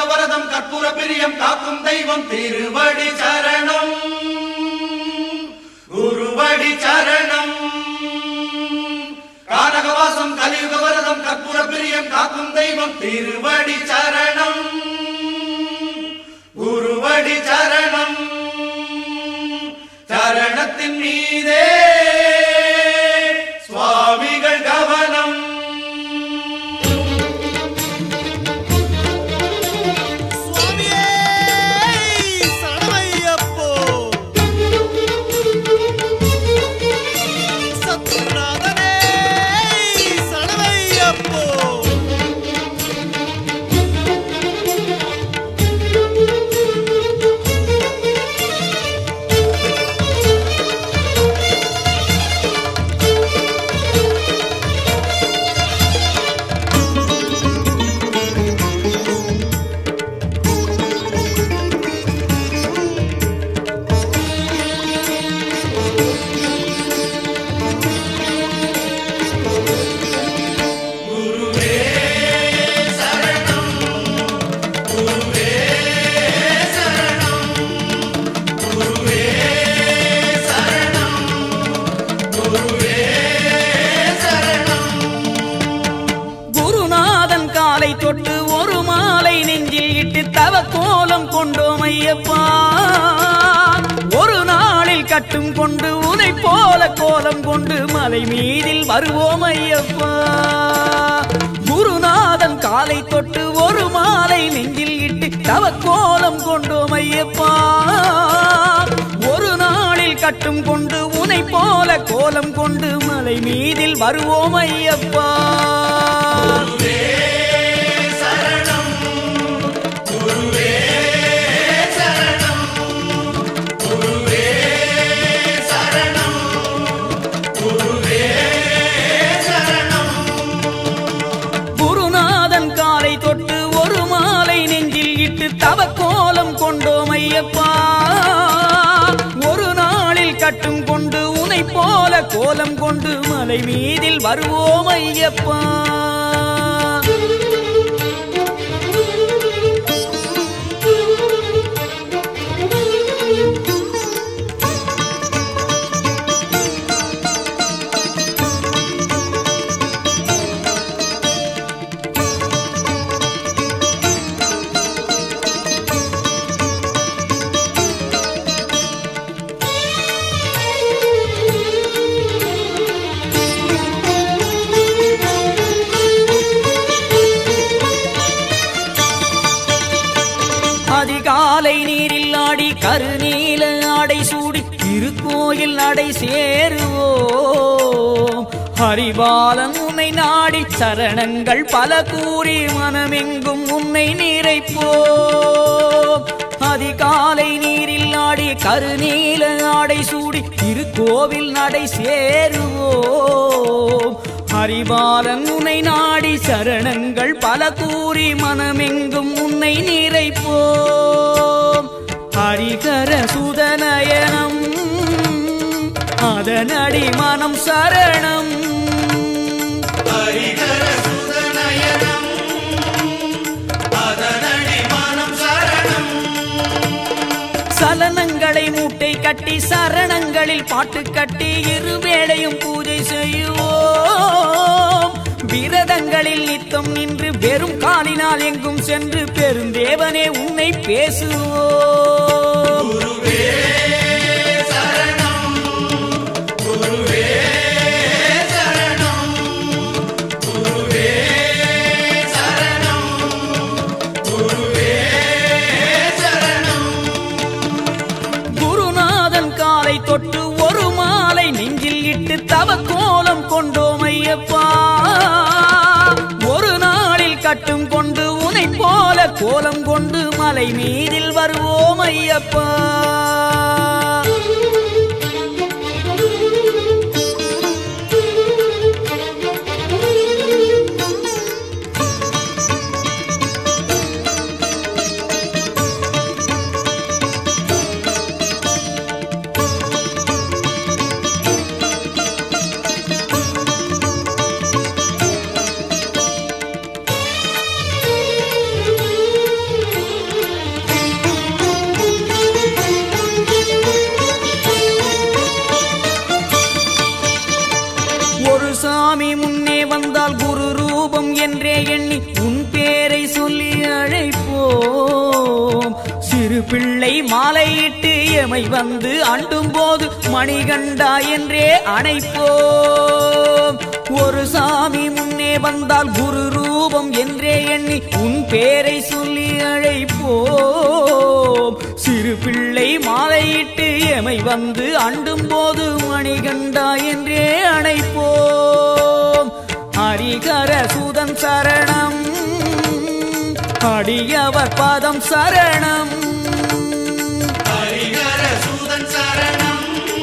கலியுகவரதம் கற்பூர பிரியம் காக்கும் தெய்வம் திருவடி சரணம் குருவடி சரணம் கானகவாசம் கலியுகவரதம் கற்பூர பிரியம் காக்கும் தெய்வம் திருவடி சரணம் குருவடி சரணம் சரணத்தின் மீதே சுவாமிகள் கவனம் சுவாமியே சரணமையப்போ சத்குருநாதனே சரணமையப்போ குருநாதன் காலை தொட்டு ஒரு மாலை நெஞ்சில் இட்டு தவ கோலம் கொண்டோம் ஐயப்பா ஒரு நாளில் கட்டும் கொண்டு உனை போல கோலம் கொண்டு மலை மீதில் வருவோம் ஐயப்பா குருநாதன் காலை தொட்டு ஒரு மாலை நெஞ்சில் இட்டு தவ கோலம் கொண்டோம் ஐயப்பா ஒரு நாளில் கட்டும் கொண்டு உனை போல கோலம் கொண்டு மலை மீதில் வருவோம் ஐயப்பா குருநாதன் காலை தொட்டு ஒரு மாலை நெஞ்சில் இட்டு தவ கோலம் கொண்டோம் ஐயப்பா ஒரு நாளில் கட்டும் கொண்டு உனை போல கோலம் கொண்டு மலை மீதில் வருவோம் ஐயப்பா அதிகாலை நீரில் ஆடி கருநீல ஆடை சூடி திருக்கோயில் நடை சேருவோம் ஹரிபாலன் உன்னை நாடி சரணங்கள் பல கூறி மனமெங்கும் உன்னை நிறைப்போம் அதிகாலை நீரில் ஆடி கருநீல ஆடை சூடி திருக்கோவில் நடை சேருவோம் ஹரிபாலன் உன்னை நாடி சரணங்கள் பல கூறி மனமெங்கும் உன்னை நிறைப்போம் ஹரிகர சுதநயனம் அதனடி மனம் சரணம் ஹரிஹர சுதநயனம் அதனடி மனம் சரணம் சலனங்களை மூட்டை கட்டி சரணங்களில் பாட்டு கட்டி இருவேளையும் பூஜை செய்வோம் விரதங்களில் நித்தம் நின்று வெறும் காலினால் எங்கும் சென்று பெருந்தேவனே உன்னை பேசுவோம் குருவே சரணம் குருவே சரணம் குருவே சரணம் குருவே சரணம் குருநாதன் காலை தொட்டு ஒரு மாலை நெஞ்சில் இட்டு தவ கோலம் கொண்டோம் ஐயப்பா ஒரு நாளில் கட்டும் கொண்டு உனை போல கோலம் கொண்டு மலை மீதில் வருவோம் ஐயப்பா என்றே எண்ணி உன் பேரை சொல்லி அழைப்போம் சிறு பிள்ளை மாலையிட்டு எமை வந்து அண்டும் போது மணிகண்டா என்றே அணைப்போம் ஒரு சாமி முன்னே வந்தால் குரு ரூபம் என்றே எண்ணி உன் பேரை சொல்லி அழைப்போம் சிறு பிள்ளை மாலையிட்டு எமை வந்து அண்டும் போது மணிகண்டா என்றே அணைப்போம் ஹரிகர சூதன் சரணம் அடியவர் பாதம் சரணம் ஹரிஹர சூதன் சரணம்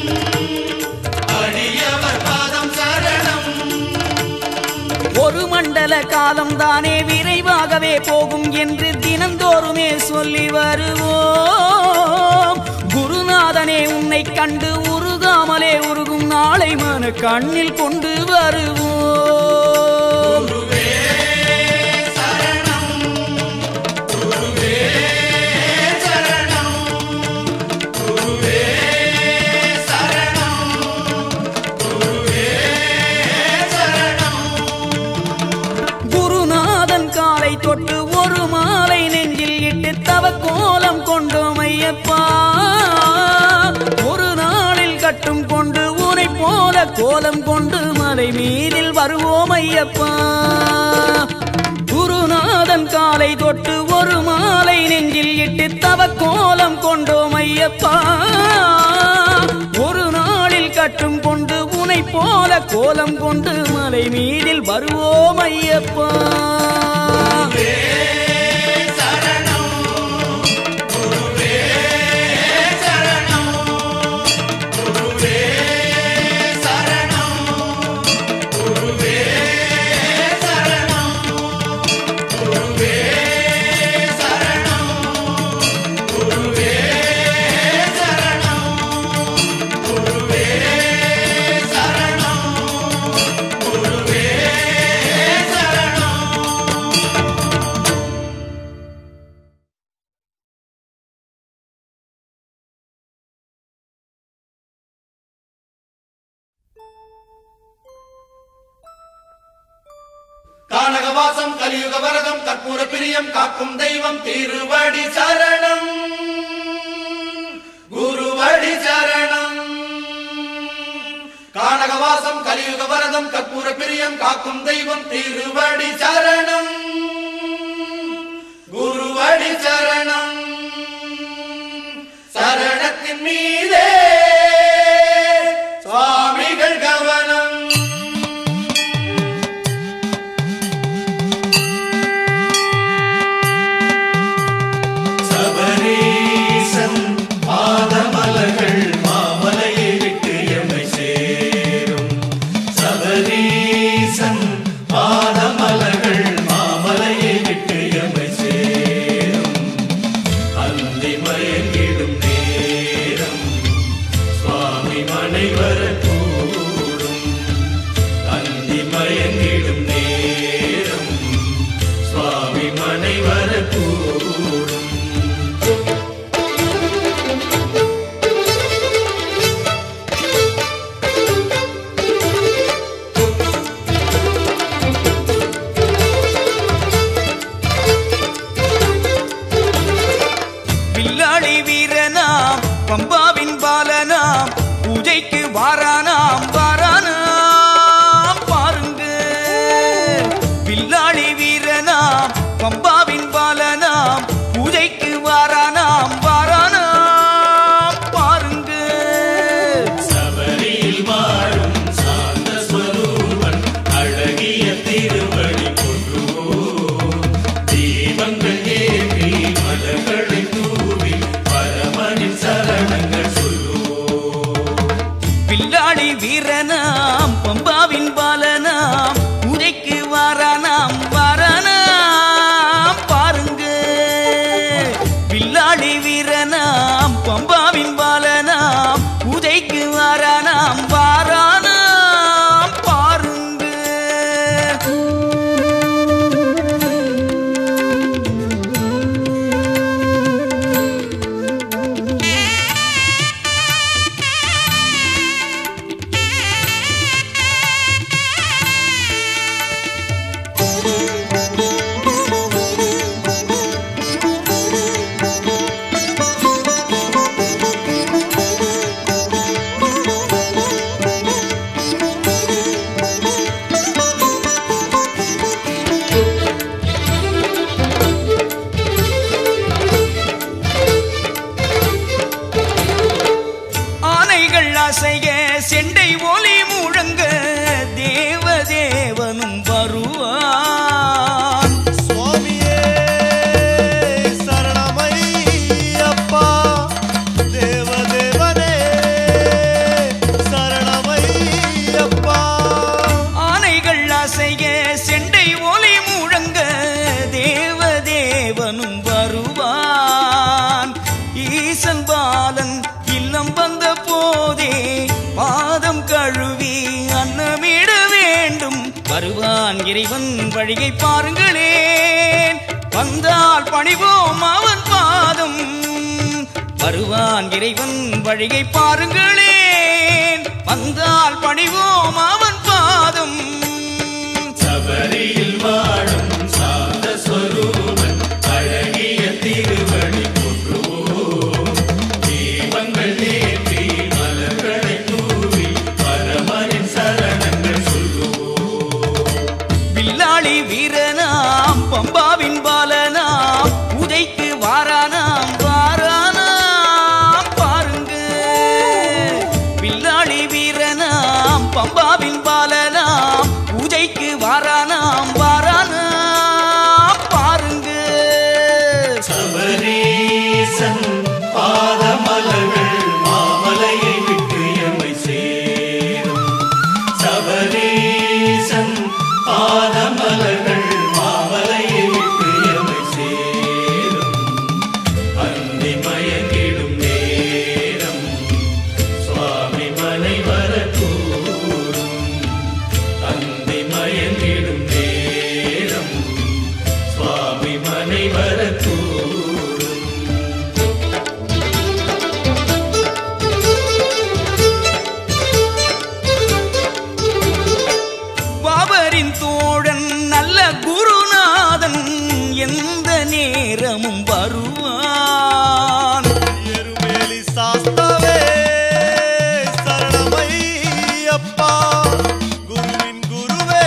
அடியவர் பாதம் சரணம் ஒரு மண்டல காலம் தானே விரைவாகவே போகும் என்று தினந்தோறுமே சொல்லி வருவோம் குருநாதனே உன்னை கண்டு உருகாமலே உருகும் நாளை மன கண்ணில் கொண்டு வருவோம் குருவே சரணம் குருவே சரணம் குருவே சரணம் குருவே சரணம் குருநாதன் காலை தொட்டு ஒரு மாலை நெஞ்சில் இட்டு தவ கோலம் கொண்டோம் ஐயப்பா ஒரு நாளில் கட்டும் கொண்டு உனை போல கோலம் கொண்டு மலை மீதில் வருவோம் ஐயப்பா குருநாதன் காலை தொட்டு ஒரு மாலை நெஞ்சில் இட்டு தவ கோலம் கொண்டோம் ஐயப்பா ஒரு நாளில் கட்டும் கொண்டு உனை போல கோலம் கொண்டு மலை மீதில் வருவோம் ஐயப்பா சரணம் குருவே சரணம் குருவே சரணம் குருவே சரணம் குருவே சரணம் குருவே சரணம் குருவே சரணம் குருவே சரணம் கானகவாசம் கலியுக வரதம் கற்பூர பிரியம் காக்கும் தெய்வம் திருவடி சரணம் குருவடி சரணம் கானகவாசம் கலியுக வரதம் கற்பூர பிரியம் காக்கும் தெய்வம் திருவடி சரணம் குருவடி சரணம் சரணத்தின் மீதே சுவாமிகள் கவனம் சபரீசன் பாதமலர்கள் மாமலையை விட்டு எம்மை சேரும் சபரீசன் பாதமலர்கள் மாமலையை விட்டு எம்மை சேரும் அந்தி மயங்கிடும் நேரம் சுவாமி மனை வரக்கூடும் அந்தி மயங்கிடும் நேரம் சுவாமி மனை வரக்கூடும் வில்லாளி வீரனாம் பம்பாவின் பாலனாம் பூஜைக்கு வாரானாம் வாரானாம் பாருங்க வில்லாளி வீரனாம் பம்பாவின் பாலனாம் பூஜைக்கு வாரானாம் வாரானாம் பாருங்க சபரியில் வாழும் சாந்த ஸ்வரூபன் அழகிய திருவடி கொண்டுவோம் தீபங்கள் ஏற்றி மலர்களை தூவி பரமனின் சரணங்கள் சொல்லுவோம் வில்லாளி வீரனாம் பம்பாவின் பாலனாம் பூஜைக்கு வாரானாம் வாரானாம் இறைவன் வழியை பாருங்களேன் வந்தால் பணிவோம் அவன் பாதம் வருவான் இறைவன் வழியை பாருங்களேன் வந்தால் பணிவோம் அவன் பாதம் சபரியில் வாழும் சாந்த ஸ்வரூபன் அழகிய திருவடி போற்றுவோம் தீபங்கள் ஏற்றி மலர்களை தூவி பரமரின் சரணங்கள் சொல்லுவோம் வில்லாளி வீரனாம் பம்பாவின் பாலனாம் பூஜைக்கு வாரானாம் வாரானாம் பாருங்க வில்லாளி வீரனாம் பம்பாவின் பாலனாம் பூஜைக்கு வாரானாம் வாரானாம் பாருங்க சபரீசன் பாதமலர்கள் மாமலையை விட்டு எம்மை சேரும் சபரீசன் பாதமலர்கள் மாமலையை விட்டு எம்மை சேரும் அந்தி மயங்கிடும் நேரம் சுவாமி மனை வரக்கூடும் அந்தி மயங்கிடும் நேரம் சுவாமி மனை வரக்கூடும் பாபரின் தோழன் நல்ல குருநாதன் எந்த நேரமும் வருவான் எருமேலி சாஸ்தாவே சரணமையப்பா குருவின் குருவே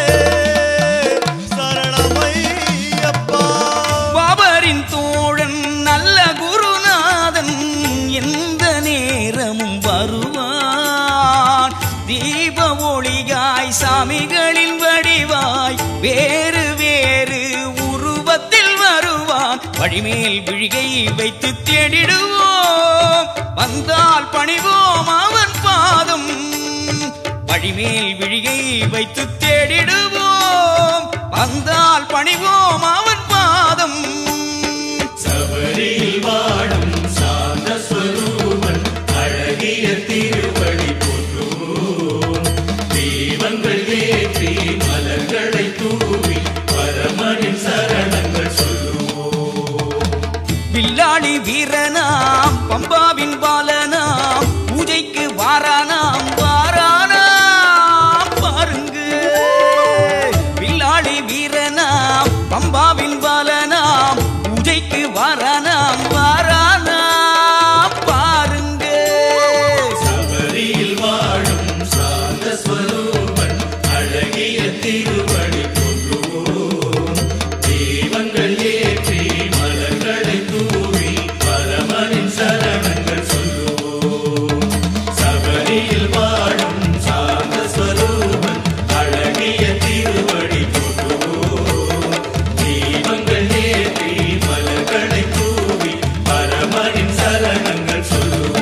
சரணமையப்பா பாபரின் தோழன் நல்ல குருநாதன் எந்த நேரமும் வருவான் தீப ஒளியாய் சாமிகளின் வடிவாய் வேறு வேறு உருவத்தில் வருவான் வழிமேல் விழிகை வைத்து தேடிடுவோம் வந்தால் பணிவோம் அவன் பாதம் வழிமேல் விழிகை வைத்து தேடிடுவோம் வந்தால் பணிவோம் அவன் பாதம் சபரியில் வாழும் சாந்த ஸ்வரூபன் அழகிய திருவடி போற்றுவோம் தீபங்கள் ஏற்றி மலர்களை தூவி பரமனின் சரணங்கள் சொல்லுவோம் வில்லாளி வீரனாம் பம்பாவின் பாலனாம் பூஜைக்கு வாரானாம் வாரானாம் பாருங்க வில்லாளி வீரனாம் பம்பாவின் பாலனாம் பூஜைக்கு வாரானாம் வாரானாம் பாருங்க சபரியில் வாழும் சாந்த ஸ்வரூபன் அழகிய திருவடி போற்றுவோம் தீபங்கள் ஏற்றி மலர்களை தூவி பரமனின் சரணங்கள் சொல்லுவோம் சபரியில் வாழும் சாந்த ஸ்வரூபன் அழகிய திருவடி போற்றுவோம் தீபங்கள் ஏற்றி மலர்களை தூவி பரமனின் சரணங்கள் சொல்லுவோம்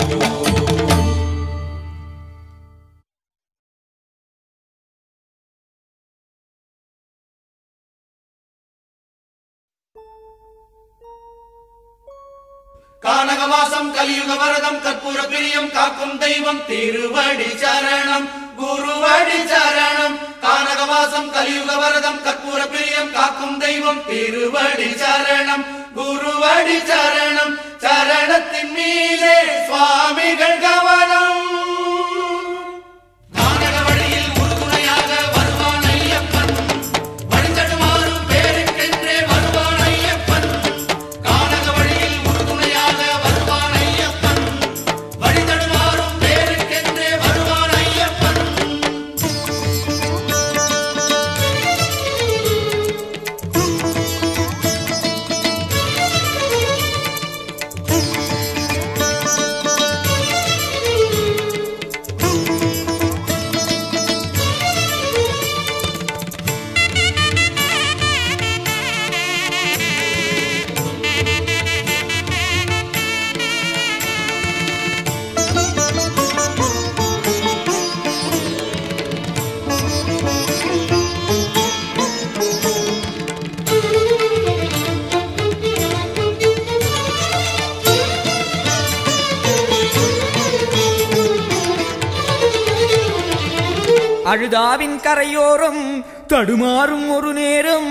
கானகவாசம் கலியுக வரதம் கற்பூர பிரியம் காக்கும் தெய்வம் திருவடி சரணம் குருவடி சரணம் கானகவாசம் கலியுக வரதம் கற்பூர பிரியம் காக்கும் தெய்வம் திருவடி சரணம் குருவடி சரணம் சரணத்தின் மீதே சுவாமிகள் கவனம் கானக வழியில் உறுதுணையாக வருவான் ஐயப்பன் வழித்தடுமாறும் பேருக்கென்றே வருவான் ஐயப்பன் கானக வழியில் உறுதுணையாக வருவான் ஐயப்பன் வழித்தடுமாறும் பேருக்கென்றே வருவான் ஐயப்பன் அழுதாவின் கரையோரம் தடுமாறும் ஒரு நேரம்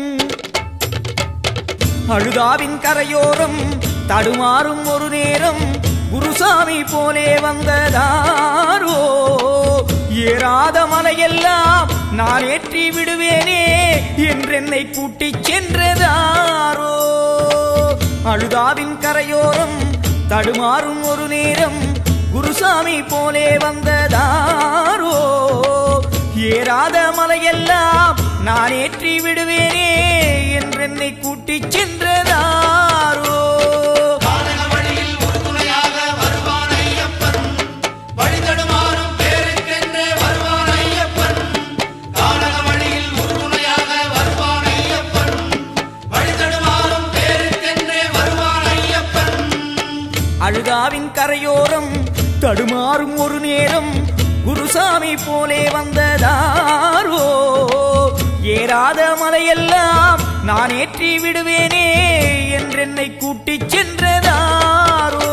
அழுதாவின் கரையோரம் தடுமாறும் ஒரு நேரம் குருசாமி போலே வந்ததாரோ ஏறாத மலையெல்லாம் நான் ஏற்றி விடுவேனே என்றென்னை கூட்டிச் சென்றதாரோ அழுதாவின் கரையோரம் தடுமாறும் ஒரு நேரம் குருசாமி போலே வந்ததாரோ ஏறாத மலையெல்லாம் நான் ஏற்றி விடுவேனே என்றென்னை கூட்டிச் சென்றதாரோ கானக வழியில் உறுதுணையாக வருவான் ஐயப்பன் வழிதடுமாறும் பேருக்கென்றே வருவான் ஐயப்பன் கானக வழியில் உறுதுணையாக வருவான் ஐயப்பன் வழிதடுமாறும் பேருக்கென்றே வருவான் ஐயப்பன் அழுதாவின் கரையோரம் தடுமாறும் ஒரு நேரம் குருசாமி போலே வந்ததாரோ ஏறாத மலையெல்லாம் நான் ஏற்றி விடுவேனே என்றென்னை கூட்டிச் சென்றதாரோ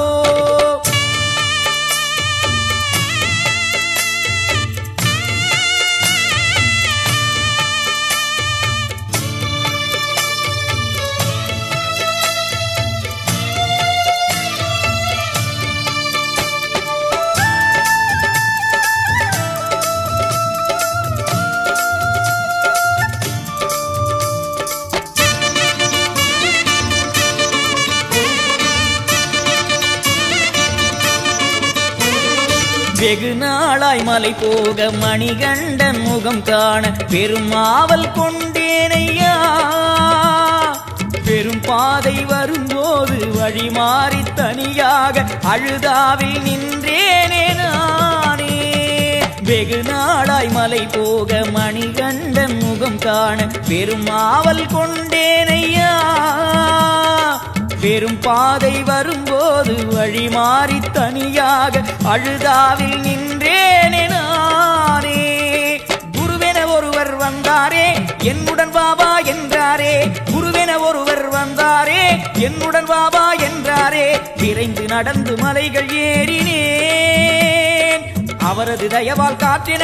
வெகு நாளாய் மலை போக மணிகண்டன் முகம் காண பெருமாவல் கொண்டேனையா பெரும் பாதை வரும்போது வழி மாறி தனியாக அழுதாவில் நின்றேனே நானே வெகு நாளாய் மலை போக மணிகண்டன் முகம் காண பெருமாவல் கொண்டேனையா பெரும் பாதை வரும்போது வழி மாறி தனியாக அழுதாவில் நின்றேனே நானே குருவென ஒருவர் வந்தாரே என்னுடன் பாபா என்றாரே குருவென ஒருவர் வந்தாரே என்னுடன் பாபா என்றாரே விரைந்து நடந்து மலைகள் ஏறினேன் அவரது தயவால் காற்றின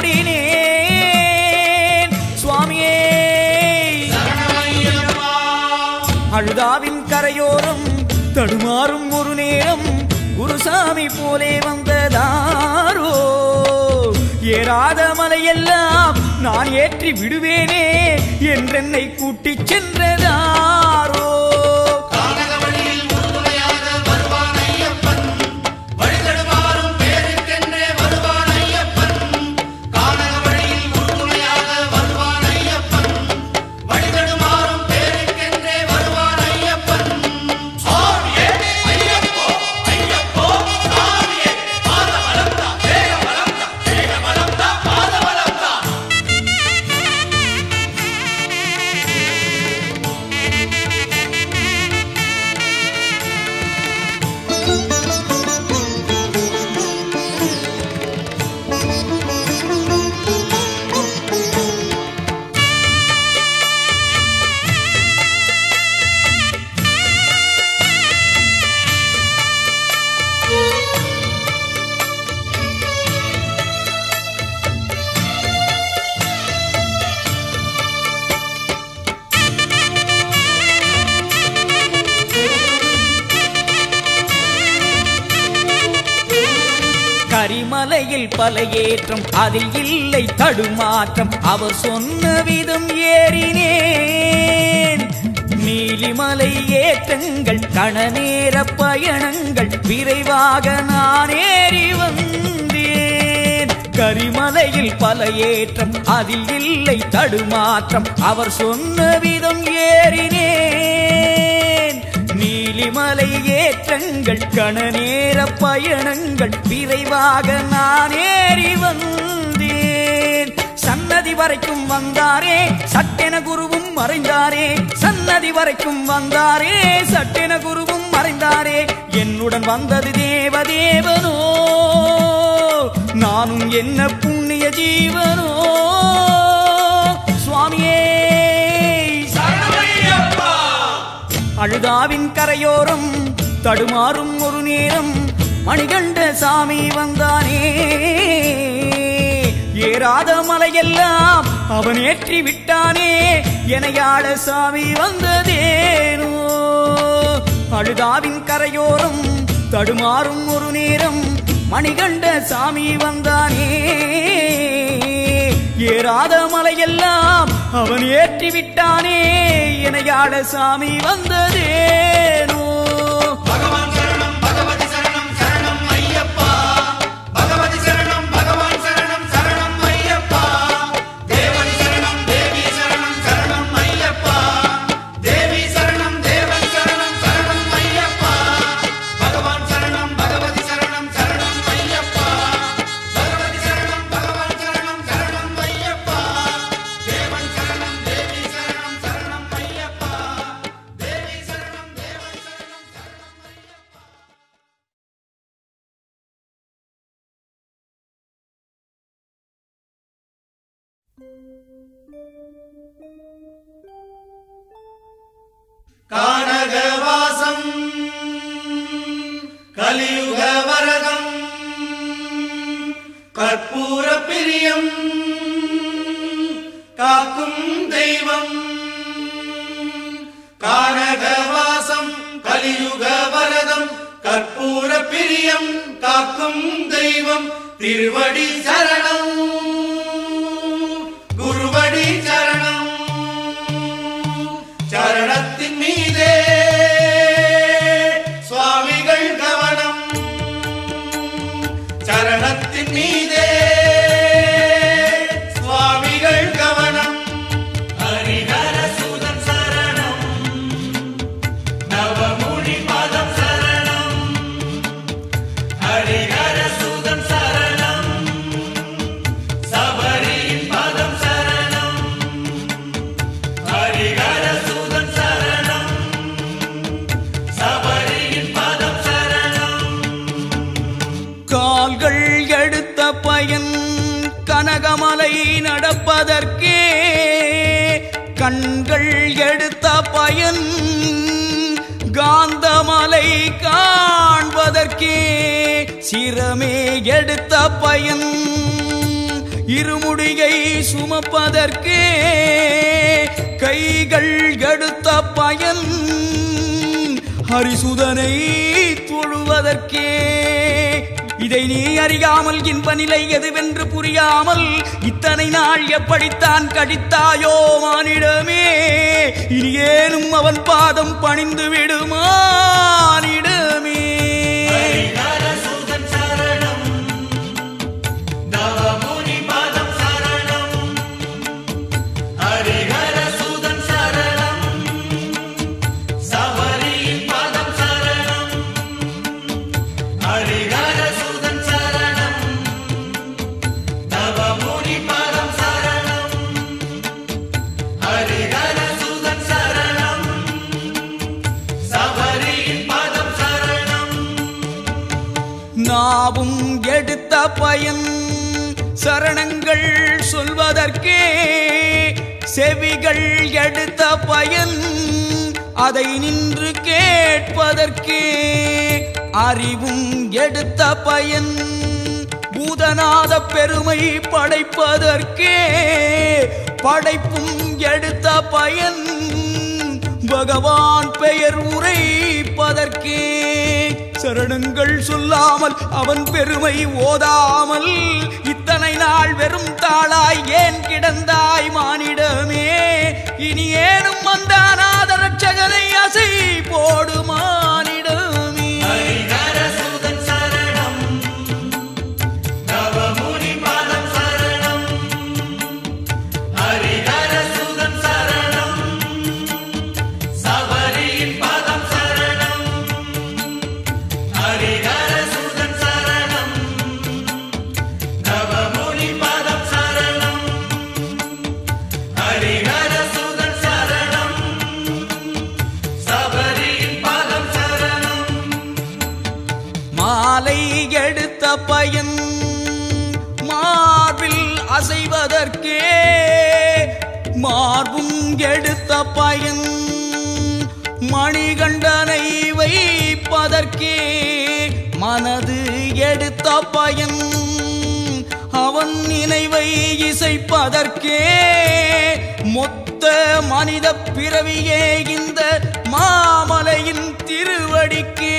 ஓடினேன் சுவாமியே சரணமையப்பா அழுதாவின் கரையோரம் தடுமாறும் ஒரு நேரம் குருசாமி போலே வந்ததாரோ ஏறாத மலையெல்லாம் நான் ஏற்றி விடுவேனே என்றென்னை கூட்டிச் சென்றதாரோ கானக வழியில் உறுதுணையாக வருவான் ஐயப்பன் வழிதடுமாறும் பேருக்கென்றே வருவான் ஐயப்பன் கானக வழியில் உறுதுணையாக வருவான் ஐயப்பன் வழிதடுமாறும் பேருக்கென்றே வருவான் ஐயப்பன் சுவாமியே ஐயப்போ ஐயப்போ சுவாமியே பாத பலம்தா வேக பலம்தா வேக பலம்தா பாத பலம்தா கரிமலையில் பல ஏற்றம் அதில் இல்லை தடுமாற்றம் அவர் சொன்ன விதம் ஏறினேன் நீலிமலை ஏற்றங்கள் கணநேர பயணங்கள் விரைவாக நான் ஏறி வந்தேன் கரிமலையில் பல ஏற்றம் அதில் இல்லை தடுமாற்றம் அவர் சொன்ன விதம் ஏறினேன் நீலிமலை ஏற்றங்கள் கணநேர பயணங்கள் விரைவாக நான் ஏறி வந்தேன் சன்னதி வரைக்கும் வந்தாரே சட்டென குருவும் மறைந்தாரே சன்னதி வரைக்கும் வந்தாரே சட்டென குருவும் மறைந்தாரே என்னுடன் வந்தது தேவதேவனோ நானும் என்ன புண்ணிய ஜீவனோ சுவாமியே சரணமையப்பா அழுதாவின் கரையோரம் தடுமாறும் ஒரு நேரம் மணிகண்ட சாமி வந்தானே ஏறாத மலையெல்லாம் அவன் ஏற்றி விட்டானே எனையாட சாமி வந்ததேனோ அழுதாவின் கரையோரம் தடுமாறும் ஒரு நேரம் மணிகண்ட சாமி வந்தானே ஏறாத மலையெல்லாம் அவன் ஏற்றி விட்டானே எனையாட சாமி வந்ததேனோ பகவான் சரணம் பகவதி சரணம் சரணம் ஐயப்பா பகவதி சரணம் பகவான் சரணம் சரணம் ஐயப்பா தேவன் சரணம் தேவி சரணம் சரணம் ஐயப்பா தேவி சரணம் தேவன் சரணம் சரணம் ஐயப்பா பகவான் சரணம் பகவதி சரணம் சரணம் ஐயப்பா பகவதி சரணம் பகவான் சரணம் சரணம் ஐயப்பா தேவன் சரணம் தேவி சரணம் சரணம் ஐயப்பா தேவி சரணம் தேவன் சரணம் சரணம் ஐயப்பா கானகவாசம் கலியுக வரதம் கற்பூர பிரியம் காக்கும் தெய்வம் கானகவாசம் கலியுக வரதம் கற்பூர பிரியம் காக்கும் தெய்வம் திருவடி சரணம் குருவடி சரணம் சரணத்தின் மீதே சுவாமிகள் கவனம் சரணத்தின் மீதே சுவாமிகள் கவனம் ஹரிஹர சூதன் சரணம் நவமுனி பாதம் சரணம் ஹரிஹர சூதன் சரணம் சபரியின் பாதம் சரணம் ஹரிஹர சூதன் சரணம் சபரியின் பாதம் சரணம் கால்கள் எடுத்த பயன் கனகமலை நடப்பதற்கே கண்கள் எடுத்த பயன் காந்தமலை காண்பதற்கே சிரமே எடுத்த பயன் இருமுடியை சுமப்பதற்கே கைகள் எடுத்த பயன் ஹரிசுதனை தொழுவதற்கே இதை நீ அறியாமல் இன்ப நிலை எதுவென்று புரியாமல் இத்தனை நாள் எப்படித்தான் கடித்தாயோ மானிடமே இனி ஏனும் அவன் பாதம் பணிந்து விடுமானிடமே ஹரிஹர சூதன் சரணம் நவமுனி பாதம் சரணம் ஹரிஹர சூதன் சரணம் சபரியின் பாதம் சரணம் ஹரிஹர சூதன் சரணம் நவமுனி பாதம் சரணம் ஹரிஹர சூதன் சரணம் சபரியின் பாதம் சரணம் நாவும் எடுத்த பயன் சரணங்கள் சொல்வதற்கே செவிகள் எடுத்த பயன் அதை நின்று கேட்பதற்கே அறிவும் எடுத்த பயன் பூதநாத பெருமை படைப்பதற்கே படைப்பும் எடுத்த பயன் பகவான் பெயர் உரைப்பதற்கே சரணங்கள் சொல்லாமல் அவன் பெருமை ஓதாமல் இத்தனை நாள் வெறும் தாளாய் ஏன் கிடந்தாய் மானிடமே இனி ஏனும் வந்தானாத ரட்சகனை அசை போடு மானிடமே ஹரிஹர சூதன் சரணம் நவமுனி பாதம் சரணம் ஹரிஹர சூதன் சரணம் சபரியின் பாதம் சரணம் ஹரிஹர சூதன் சரணம் நவமுனி பாதம் சரணம் ஹரிஹர சூதன் சரணம் சபரியின் பாதம் சரணம் மாலை எடுத்த பயன் மார்பில் அசைவதற்கே மார்பும் எடுத்த பயன் மணிகண்டனை வைப்பதற்கே மனது எடுத்த பயன் அவன் நினைவை இசைப்பதற்கே மொத்த மனித பிறவியே இந்த மாமலையின் திருவடிக்கே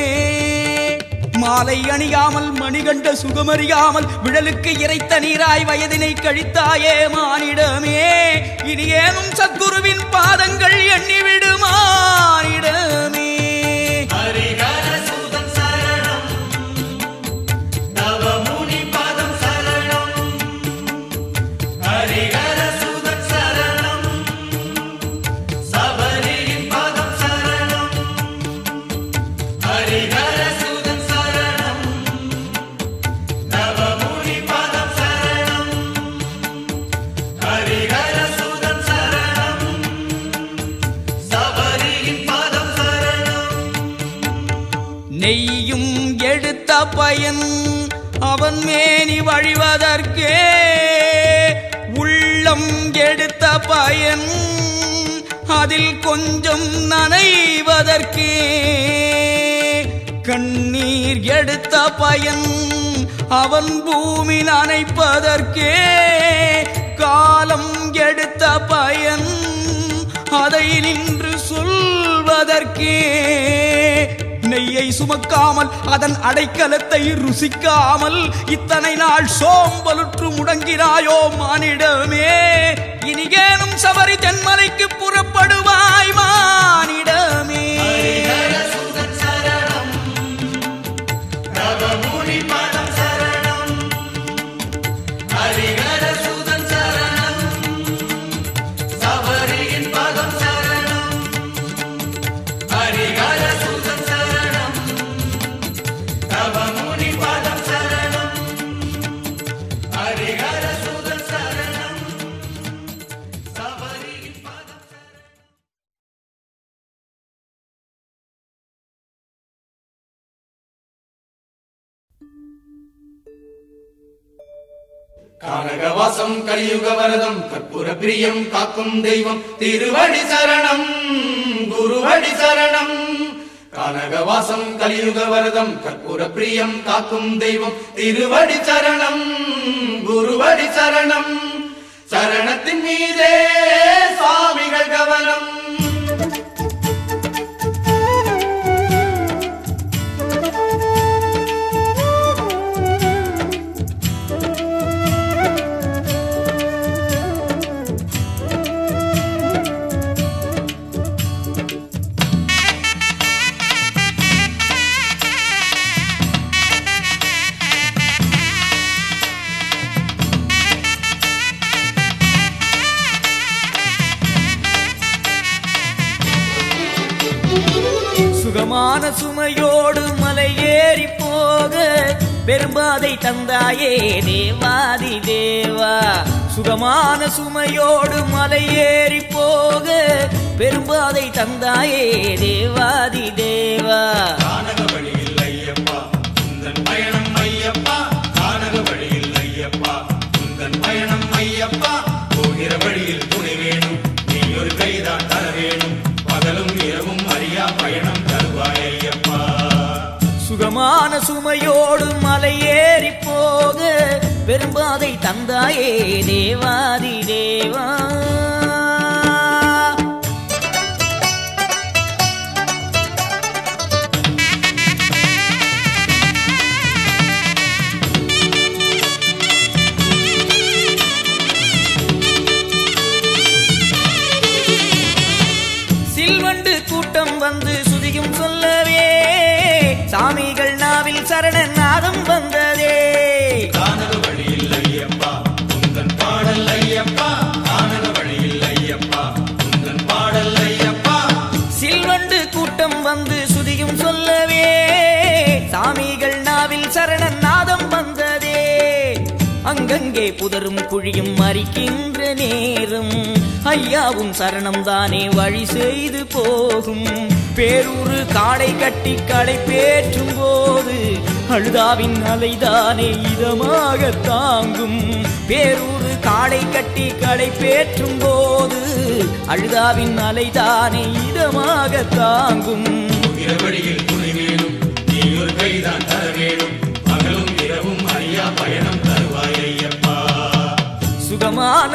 மாலை அணியாமல் மணிகண்ட சுகமறியாமல் விழலுக்கு இறைத்த நீராய் வயதினை கழித்தாயே மானிடமே இனி ஏனும் சத்குருவின் பாதங்கள் எண்ணிவிடு மானிடமே ஹரிஹர சூதன் சரணம் நவமுனி பதம் சரணம் ஹரிஹர சூதன் சரணம் சபரியின் பதம் சரணம் ஹரிஹர சூதன் சரணம் நவமுனி பதம் சரணம் ஹரிஹர சூதன் சரணம் சபரியின் பதம் சரணம் நெய்யும் எடுத்த பயன் அவன் மேனி வழிவதற்கே உள்ளம் எடுத்த பயன் அதில் கொஞ்சம் நனைவதற்கே கண்ணீர் எடுத்த பயன் அவன் பூமி நனைப்பதற்கே காலம் எடுத்த பயன் அதை நின்று சொல்வதற்கே நெய்யை சுமக்காமல் அதன் அடைக்கலத்தை ருசிக்காமல் இத்தனை நாள் சோம்பலுற்று முடங்கினாயோ மானிடமே இனிகேனும் சபரி தென்மலைக்கு புறப்படுவாய் மானிடமே ஹரிஹர சூதன் சரணம் நவமுனி பதம் சரணம் ஹரிஹர சூதன் சரணம் சபரியின் பதம் சரணம் ஹரிஹர சூதன் சரணம் நவமுனி பதம் சரணம் ஹரிஹர சூதன் சரணம் சபரியின் பதம் சரணம் கானகவாசம் கலியுக வரதம் கற்பூர பிரியம் காக்கும் தெய்வம் திருவடி சரணம் குருவடி சரணம் கானகவாசம் கலியுக வரதம் கற்பூர பிரியம் காக்கும் தெய்வம் திருவடி சரணம் குருவடி சரணம் சரணத்தின் மீதே சுவாமிகள் கவனம் சுகமான சுமையோடு மலை ஏறி போக பெரும்பாதை தந்தாயே தேவாதி தேவா சுகமான சுமையோடு மலை ஏறி போக பெரும்பாதை தந்தாயே தேவாதி தேவா கானக வழியில் ஐயப்பா உந்தன் பயணம் ஐயப்பா கானக வழியில் ஐயப்பா உந்தன் பயணம் ஐயப்பா போகிற வழியில் துணை வேணும் நீ ஒரு கைதான் தர வேணும் பகலும் இரவும் அறியா பயணம் தருவாய் ஐயப்பா சுகமான சுமையோடு மலை ஏறி போக பெரும்பாதை தந்தாயே தேவாதி தேவா சில்வண்டு கூட்டம் வந்து சுதியும் சொல்லவே சாமிகள் நாவில் சரண நாதம் வந்ததே கானக வழியில் ஐயப்பா உந்தன் பாடல் ஐயப்பா கானக வழியில் ஐயப்பா உந்தன் பாடல் ஐயப்பா சில்வண்டு கூட்டம் வந்து சுதியும் சொல்லவே சாமிகள் நாவில் சரண நாதம் வந்ததே அங்கங்கே புதரும் குழியும் மறிக்கின்ற நேரம் ஐயாவும் சரணம் தானே வழி செய்து போகும் பேரூரு காடை கட்டி களை பேற்றும் போது அழுதாவின் அலைதானே இதமாக தாங்கும் பேரூரு காடை கட்டி களை பேற்றும் போது அழுதாவின் அலைதானே இதமாக தாங்கும் போகிற வழியில் துணை வேணும் நீ ஒரு கைதான் தர வேணும் பகலும் இரவும் அறியா பயணம் தருவாய் ஐயப்பா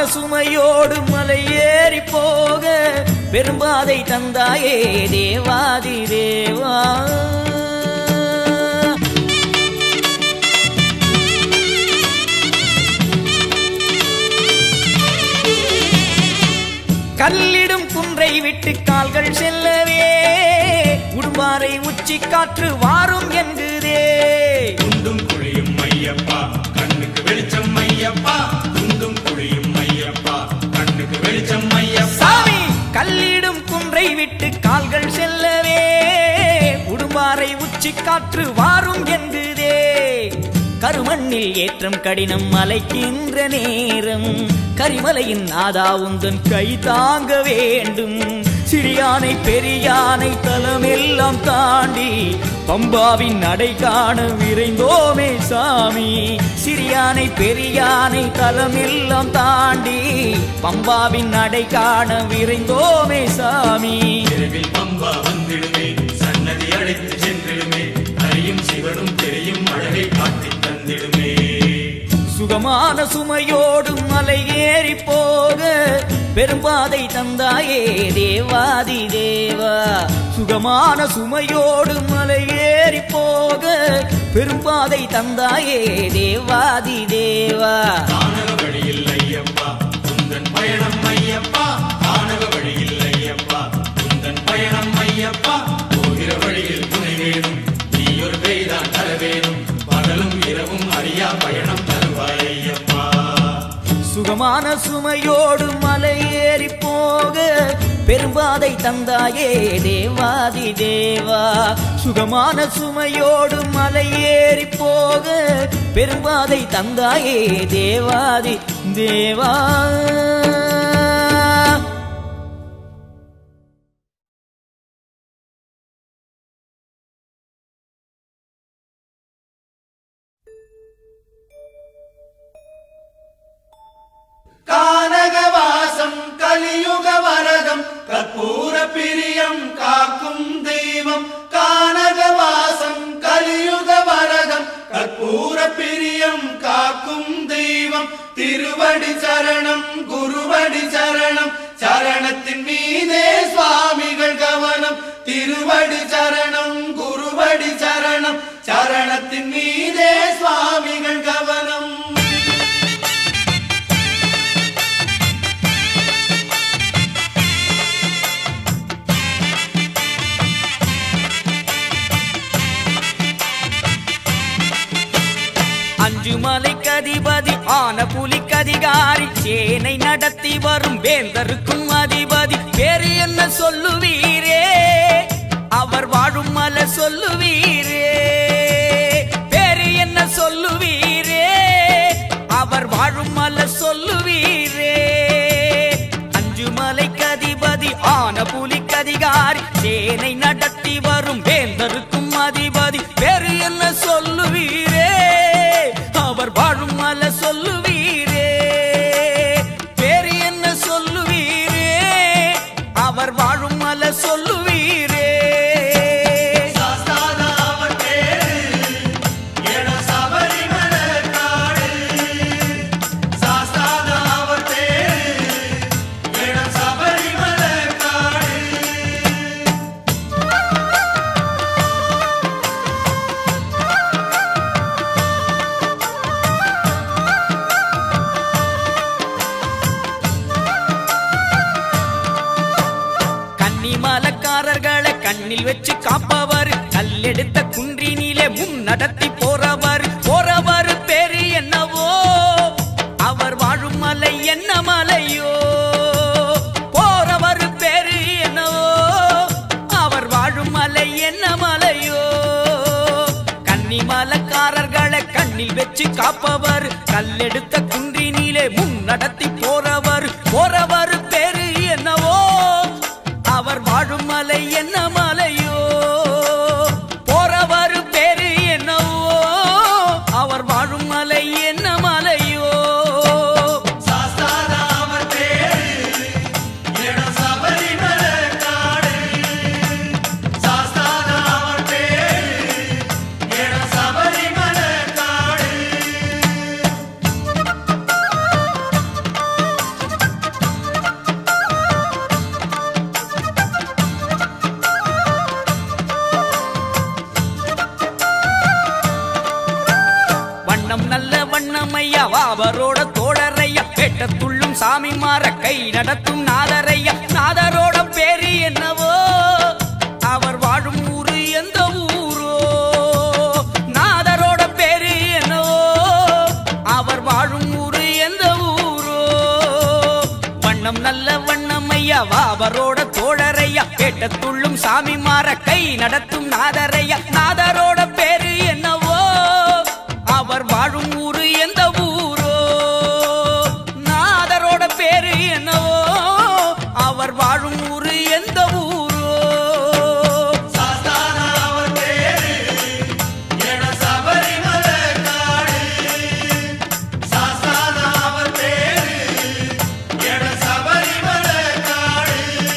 சுமையோடு மலை ஏறி போக பெரும்பாதை தந்தாயே தேவாதி தேவா கல்லிடும் குன்றை விட்டு கால்கள் செல்லவே உடும்பாறை உச்சி காற்று வாரும் என்குதே குண்டும் குழியும் ஐயப்பா கண்ணுக்கு வெளிச்சம் ஐயப்பா குண்டும் குழியும் ஐயப்பா கண்ணுக்கு வெளிச்சம் ஐயப்பா சாமி கல்லிடும் குன்றை விட்டு கால்கள் செல்லவே உடும்பாறை உச்சி காற்று வாரும் என்குதே கருமண்ணில் ஏற்றம் கடினம் மலைக்கின்ற நேரம் கரிமலையின் நாதா உந்தன் கை தாங்க வேண்டும் சிறியானை பெரியானை தலமெல்லாம் தாண்டி பம்பாவின் நடை காண விரைந்தோமே சாமி சிறியானை பெரியானை தலமெல்லாம் தாண்டி பம்பாவின் நடை காண விரைந்தோமே சாமி விரைவில் பம்பா வந்திடுமே சன்னதி அழைத்து சென்றிடுமே ஹரியும் சிவனும் தெரியும் அழகை காட்டித் தந்திடுமே சுகமான சுமையோடு மலை ஏறி போக பெரும்பாதை தந்தாயே தேவாதி தேவா சுகமான சுமையோடு மலை ஏறி போக பெரும்பாதை தந்தாயே தேவாதி தேவா கானக வழியில் ஐயப்பா குந்தன் பயணம் ஐயப்பா கானக வழியில் ஐயப்பா குந்தன் பயணம் ஐயப்பா போகிற வழியில் துணை வேணும் நீ ஒரு பெய்தான் தர வேணும் பகலும் இரவும் அறியா பயணம் தருவாய் ஐயப்பா சுகமான சுமையோடு மலை ஏறி போக பெரும்பாதை தந்தாயே தேவாதி தேவா சுகமான சுமையோடு மலை ஏறி போக பெரும்பாதை தந்தாயே தேவாதி தேவா கானகவாசம் கலியுக வரதம் கற்பூர பிரியம் காக்கும் தெய்வம் கானகவாசம் கலியுக வரதம் கற்பூர பிரியம் காக்கும் தெய்வம் திருவடி சரணம் குருவடி சரணம் சரணத்தின் மீதே சுவாமிகள் கவனம் திருவடி சரணம் குருவடி சரணம் சரணத்தின் மீதே சுவாமிகள் கவனம் அஞ்சு மலைக்கு அதிபதி ஆன புலிக்கு அதிகாரி சேனை நடத்தி வரும் வேந்தருக்கும் அதிபதி வேறு என்ன சொல்லுவீரே அவர் வாழும் மலை சொல்லுவீரே வேறு என்ன சொல்லுவீரே அவர் வாழும் மலை சொல்லுவீரே அஞ்சு மலைக்கு அதிபதி ஆன புலிக்கு அதிகாரி சேனை நடத்தி வரும் வேந்தருக்கும் அதிபதி வேறு என்ன சொல்லுவீரே அவர் வாழும் மலை சொல்லுவீரே வேறு என்ன சொல்லுவீரே அவர் வாழும் மலை சொல்லுவீரே சாஸ்தாதா அவர் பேரு, இடம் சபரிமலை காடு. சாஸ்தாதா அவர் பேரு, இடம் சபரிமலை காடு. கன்னி மலக்காரர்களை கண்ணில் வச்சு காப்பவர் கல்லெடுத்த குன்றினிலே முன் நடத்தி போறவர் போறவர் பேரு என்னவோ அவர் வாழும் மலை என்ன மலையோ போறவர் பேரு என்னவோ அவர் வாழும் மலை என்ன மலையோ கன்னி மலக்காரர்களை கண்ணில் வச்சு காப்பவர் கல்லெடுத்த குன்றினிலே முன் நடத்தி போறவர் போறவர் பேரு என்னவோ அவர் வாழும் மலை என்ன மலையோ போறவர் பேரு என்னவோ அவர் வாழும் மலை என்ன மலையோ சாஸ்தாதா அவர் பேரு, இடம் சபரிமலை காடு. சாஸ்தாதா அவர் பேரு, இடம் சபரிமலை காடு. வாபரோட தோழரையா பேட்டத்துள்ளும் சாமி மாற கை நடத்தும் நாதரையா நாதரோட பேரு என்னவோ அவர் வாழும் ஊரு எந்த ஊரோ நாதரோட பேரு என்னவோ அவர் வாழும் ஊரு எந்த ஊரோ வண்ணம் நல்ல வண்ணம் ஐயா வாவரோட தோழரையா கேட்டத்துள்ளும் சாமி மாற கை நடத்தும் நாதரையா நாதரோட பேரு என்னவோ அவர் வாழும் ஊரு எந்த ஊரோ நாதரோட பேரு என்னவோ அவர் வாழும் ஊரு எந்த ஊரோ சாஸ்தானா அவர் பேரு என சபரிமலை காடு சாஸ்தானா அவர் பேரு என சபரிமலை காடு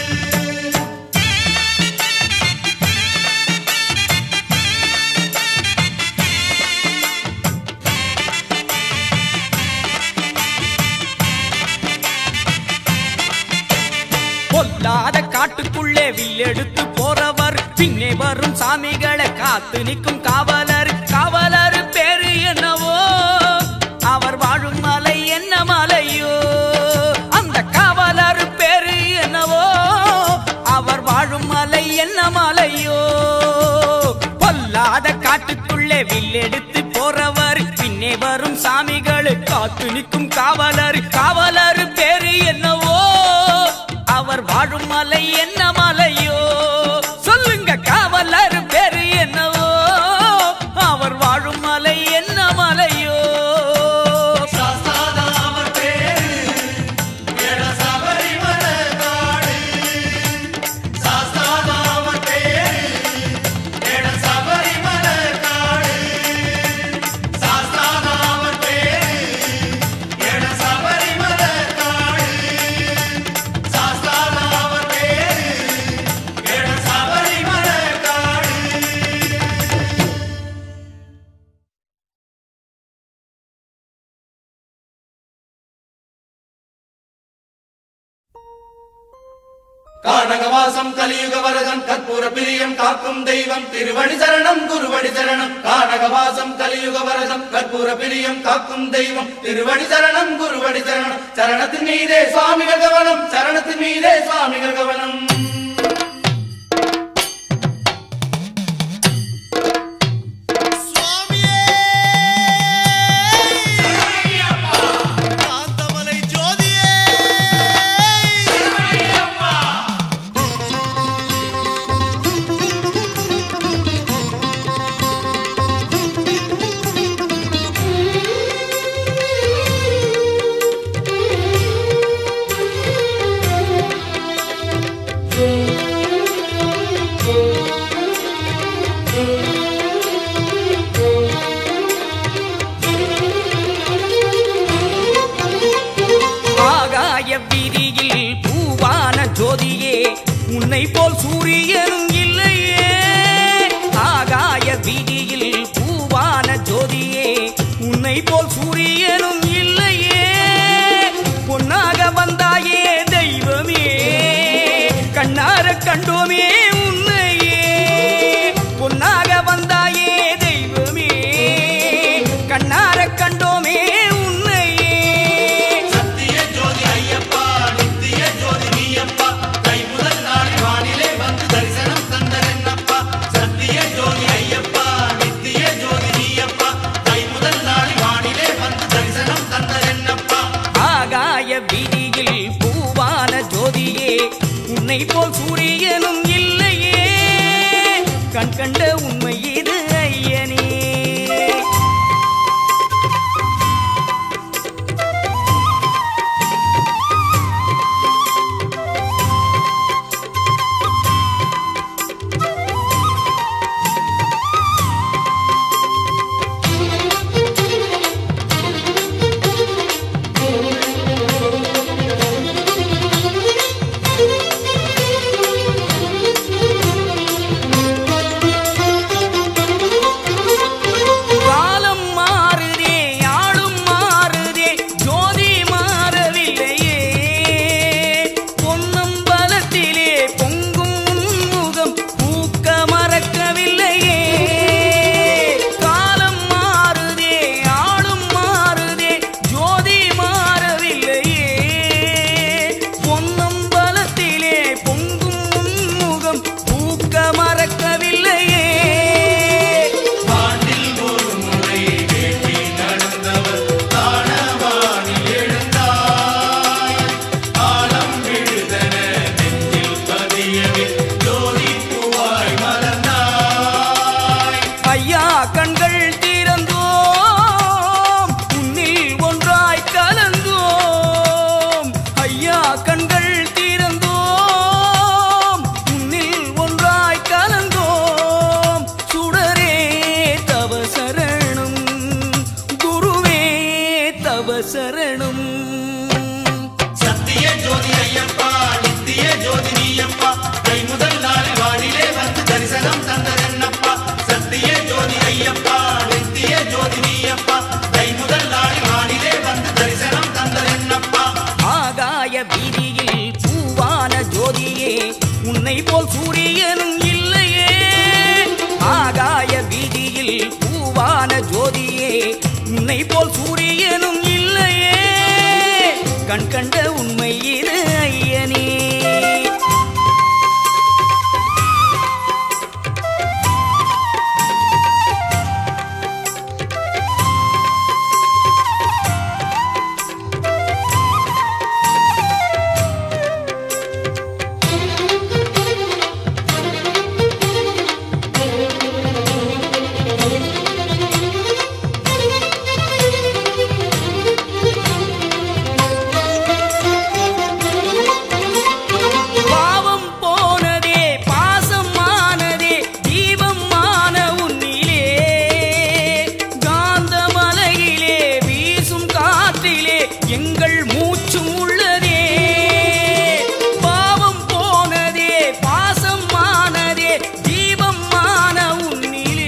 பொல்லாத காட்டுக்குள்ளே வில்லெடுத்து போறவர் பின்னே வரும் சாமிகளை காத்து நிற்கும் காவலர் காவலர் பேரு என்னவோ அவர் வாழும் மலை என்ன மலையோ அந்த காவலர் பேரு என்னவோ அவர் வாழும் மலை என்ன மலையோ பொல்லாத காட்டுக்குள்ளே வில்லெடுத்து போறவர் பின்னே வரும் சாமிகள் காத்து நிற்கும் காவலர் காவலர் பேரு என்னவோ அவர் வாழும் மலை என்ன மலையோ சொல்லுங்க காவலர் பேரு என்னவோ அவர் வாழும் மலை என்ன மலையோ சாஸ்தானா அவர் பேரு என சபரிமலை காடு சாஸ்தானா அவர் பேரு என சபரிமலை காடு சாஸ்தானா அவர் பேரு என சபரிமலை காடு சாஸ்தானா அவர் பேரு என சபரிமலை காடு கானகவாசம் கலியுக வரதம் கற்பூர பிரியம் காக்கும் தெய்வம் திருவடி சரணம் குருவடி சரணம் கானகவாசம் கலியுக வரதம் கற்பூர பிரியம் காக்கும் தெய்வம் திருவடி சரணம் குருவடி சரணம் சரணத்தின் மீதே சுவாமிகள் கவனம் சரணத்தின் மீதே சுவாமிகள் கவனம் சுவாமியே காந்தமலை ஜோதியே ஆகாய வீதியில் பூவான ஜோதியே உன்னை போல் சூரியனும் இல்லையே ஆகாய வீதியில் பூவான ஜோதியே உன்னை போல் சூரியனும் இல்லையே பொன்னாக வந்தாயே தெய்வமே கண்ணார கண்டோமே உன்னையே பொன்னாக வந்தாயே தெய்வமே கண்ணார கண்டோமே உன்னையே சத்திய ஜோதி ஐயப்பா நித்திய ஜோதி நீயப்பா கை முதல் நாளை வானிலே வந்து தரிசனம் சரணம் சத்திய ஜோதி ஐயப்பா நித்திய ஜோதி நீயப்பா கை முதல் நாள் வானிலே வந்து தரிசனம் தந்ததென்னப்பா சத்திய ஜோதி ஐயப்பா நித்திய ஜோதி நீயப்பா கை முதல் நாள் வானிலே வந்து தரிசனம் தந்ததென்னப்பா ஆகாய வீதியில் பூவான ஜோதியே உன்னை போல் சூரியனும் இல்லையே ஆகாய வீதியில் பூவான ஜோதியே உன்னை போல் சூரியனும் இல்லையே கண் கண்ட உண்மை இது ஐயனே பாவம் போனதே பாசம் ஆனதே தீபம் ஆன உன்னிலே காந்த மலையிலே வீசும் காற்றிலே எங்கள் மூச்சும் உள்ளதே பாவம் போனதே பாசம் ஆனதே தீபம் ஆன உன்னிலே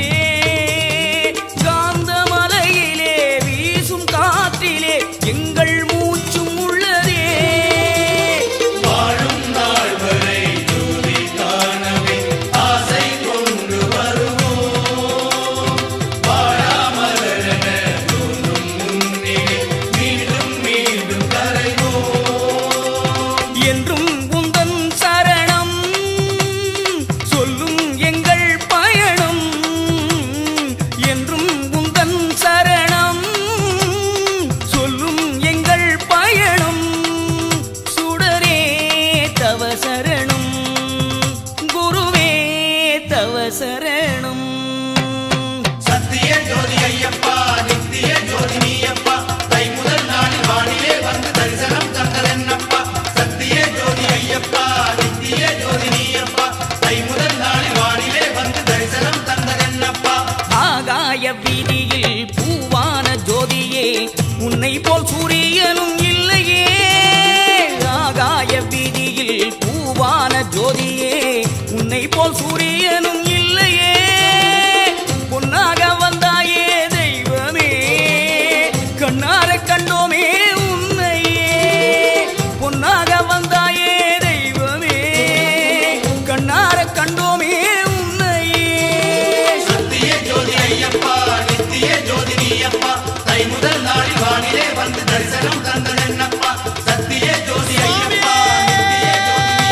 காந்த மலையிலே வீசும் காற்றிலே எங்கள் மூச்சும் உள்ளதே வாழும் நாள் வரை ஜோதி காணவே ஆசை கொண்டு வருவோம் வாழாமலரென தோன்றும் முன்னே மீண்டும் மீண்டும் கரைவோம் என்றும் உந்தன் சரணம் சொல்லும் எங்கள் பயணம் என்றும் உந்தன் சரணம் சொல்லும் எங்கள் பயணம் சுடரே தவ சரணம் குருவே தவ சரணம் சத்திய ஜோதி ஐயப்பா நித்திய ஜோதி நீயப்பா தை முதல் நாளில் வானிலே வந்து தரிசனம் தந்ததென்னப்பா சத்திய ஜோதி ஐயப்பா நித்திய ஜோதி நீயப்பா தை முதல் நாளில் வானிலே வந்து தரிசனம் தந்ததென்னப்பா ஆகாய வீதியில் பூவான ஜோதியே உன்னை போல் சூரியனும் இல்லையே ஆகாய வீதியில் பூவான ஜோதியே உன்னை போல் சூரியனும் இல்லையே பொன்னாக வந்தாயே தெய்வமே கண்ணார கண்டோமே உன்னையே பொன்னாக வந்தாயே தெய்வமே கண்ணார கண்டோமே உன்னையே சத்திய ஜோதி ஐயப்பா நித்திய ஜோதி நீயப்பா தை முதல் நாளில் வானிலே வந்து தரிசனம் தந்ததென்னப்பா சத்திய ஜோதி ஐயப்பா நித்திய ஜோதி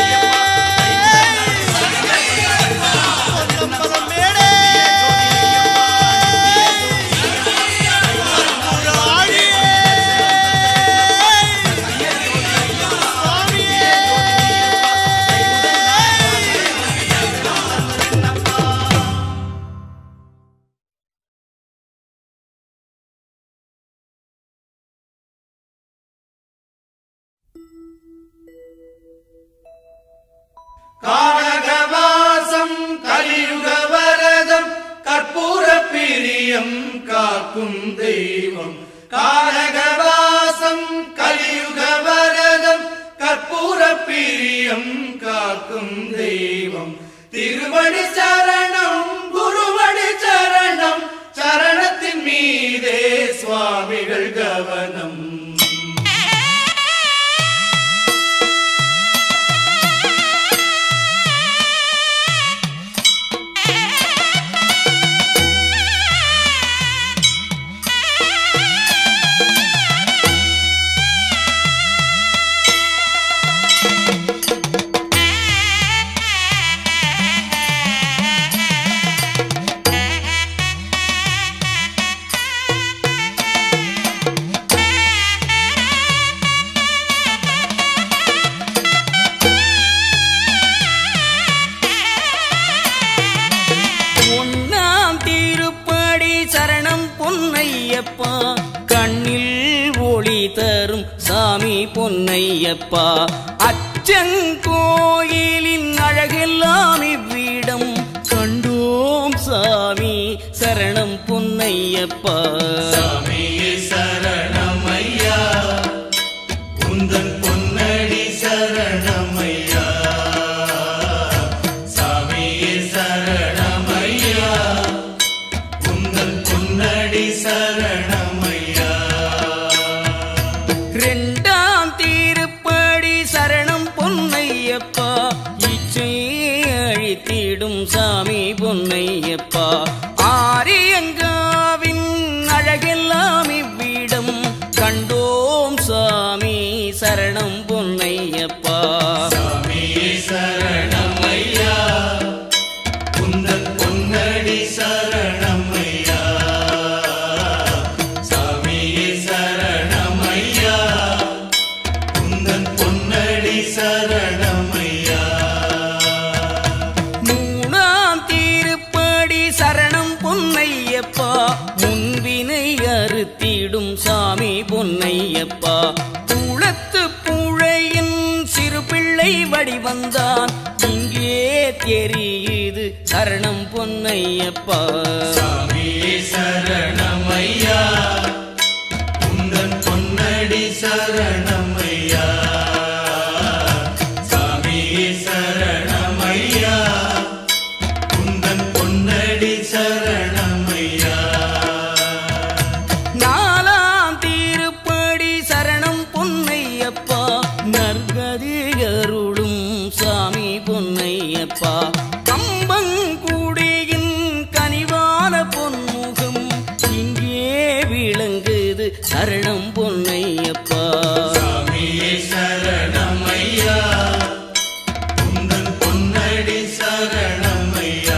நீயப்பா தை முதல் நாளில் பொன்னம்பலம் மேடே ஒரு ஆடியே சுவாமியே கானகவாசம் கலியுக வரதம் கற்பூர பிரியம் காக்கும் தெய்வம் கானகவாசம் கலியுக வரதம் கற்பூர பிரியம் காக்கும் தெய்வம் திருவடி சரணம் குருவடி சரணம் சரணத்தின் மீதே சுவாமிகள் கவனம் ஒன்னாம் திருப்படி சரணம் பொன்னையப்பா கண்ணில் ஒளி தரும் சாமி பொன்னையப்பா அச்சங்கோயிலின் அழகெல்லாம் இவ்விடம் கண்டோம் சாமி சரணம் பொன்னையப்பா சாமியே சரணம் ஐயா சாமி பொன்னையப்பா ஆரியங்காவின் அழகெல்லாம் இவ்விடம் கண்டோம் சாமி சரணம் பொன்னையப்பா சாமியே சரணம் ஐயா குந்தன் பொன்னடி சரணம் ஐயா சாமியே சரணம் ஐயா குந்தன் பொன்னடி சரணம் ஐயா மூணாம் தீருப்படி சரணம் பொன்னையப்பா முன்வினை அறுத்திடும் சாமி பொன்னையப்பா குளத்து புழையின் சிறு பிள்ளை வடிவந்தான் இங்கே தெரியுது சரணம் பொன்னையப்பா சாமியே சரணம் ஐயா குந்தன் பொன்னடி சரணம் ஐயா சாமியே சரணம் ஐயா குந்தன் பொன்னடி சரணம் ஐயா நாலாம் தீருப்படி சரணம் பொன்னையப்பா நற்கதி அருளும் சாமி பொன்னையப்பா கம்பங்குடியின் கனிவான பொன்முகம் இங்கே விளங்குது சரணம் பொன்னையப்பா சாமியே சரணம் ஐயா குந்தன் பொன்னடி சரணம் ஐயா